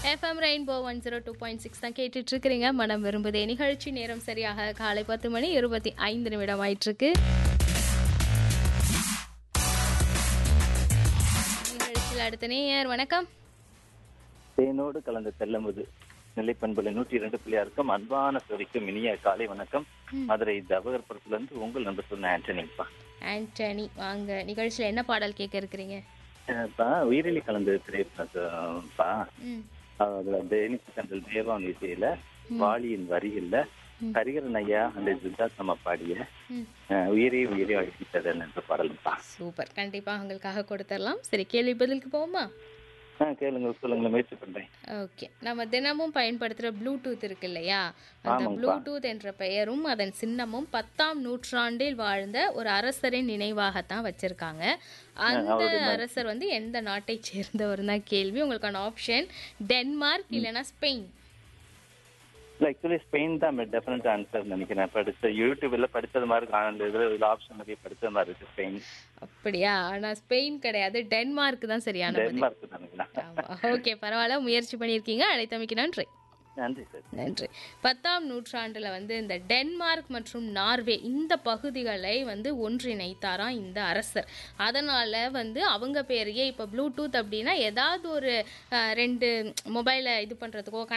FM rainbow one zero two point six தான் கேட்டுட்டு இருக்கிறீங்க மனம் விரும்புதே நிகழ்ச்சி நேரம் சரியாக காலை பத்து மணி இருபத்தி ஐந்து நிமிடம் ஆயிட்டிருக்கு நிகழ்ச்சியில் அடுத்த நேயர் வணக்கம் தேனோடு கலந்த தெல்லமுது நிலைப்பண்புல நூற்றி இரண்டு பிள்ளையாருக்கும் அன்பான சொரிக்கும் இனிய காலை வணக்கம் மதுரை தவகர்புரத்துல இருந்து உங்கள் நண்பர் சொன்ன ஆண்டனிப்பா ஆண்டனி வாங்க நிகழ்ச்சியில் என்ன பாடல் கேட்க இருக்கிறீங்க இப்ப உயிரிலி கலந்து திரைப்பா ம் அதுல தேனிக்கு கண்டல் தேவான் இசையில வாலியின் வரிகள்ல ஹரிகரன் ஐயா அந்த ஜித்தாத் நம்ம பாடிய ம் அஹ், உயிரே உயிரே அழித்தது என்ற பாடல்ப்பா சூப்பர் கண்டிப்பாக உங்களுக்காக கொடுத்துடலாம் சரி கேள்வி பதிலுக்கு போவோமா ஆ கேளுங்க சொல்லுங்க முயற்சி பண்றேன் ஓகே நம்ம தினமும் பயன்படுத்துகிற ப்ளூடூத் இருக்கு இல்லையா அந்த ஆமாங்கப்பா. ப்ளூடூத் என்ற பெயரும் அதன் சின்னமும் பத்தாம் நூற்றாண்டில் வாழ்ந்த ஒரு அரசரின் நினைவாகத்தான் வச்சிருக்காங்க அந்த அரசர் வந்து எந்த நாட்டை சேர்ந்தவர் தான் கேள்வி உங்களுக்கான ஆப்ஷன் டென்மார்க் இல்லைன்னா ஸ்பெயின் இல்ல ஆக்சுவலி ஸ்பெயின் தான் டெஃபினட் ஆன்சர் நினைக்கிறேன் படிச்ச யூடியூப்ல படிச்சது மாதிரி காணல இதுல ஆப்ஷன் நிறைய படிச்ச மாதிரி இருக்கு ஸ்பெயின் அப்படியா ஆனா ஸ்பெயின் கிடையாது டென்மார்க் தான் சரியான பதில் டென்மார்க் நினைக்கிறேன் ஆமா ஓகே பரவாயில்ல முயற்சி பண்ணியிருக்கீங்க அழைத்தமைக்கு நன்றி நன்றி சார் நன்றி பத்தாம் நூற்றாண்டில் வந்து இந்த டென்மார்க் மற்றும் நார்வே இந்த பகுதிகளை வந்து ஒன்றிணைத்தாராம் இந்த அரசர் அதனால் வந்து அவங்க பேரையே இப்போ ப்ளூடூத் அப்படின்னா ஏதாவது ஒரு அஹ், ரெண்டு மொபைலை இது பண்ணுறதுக்கோ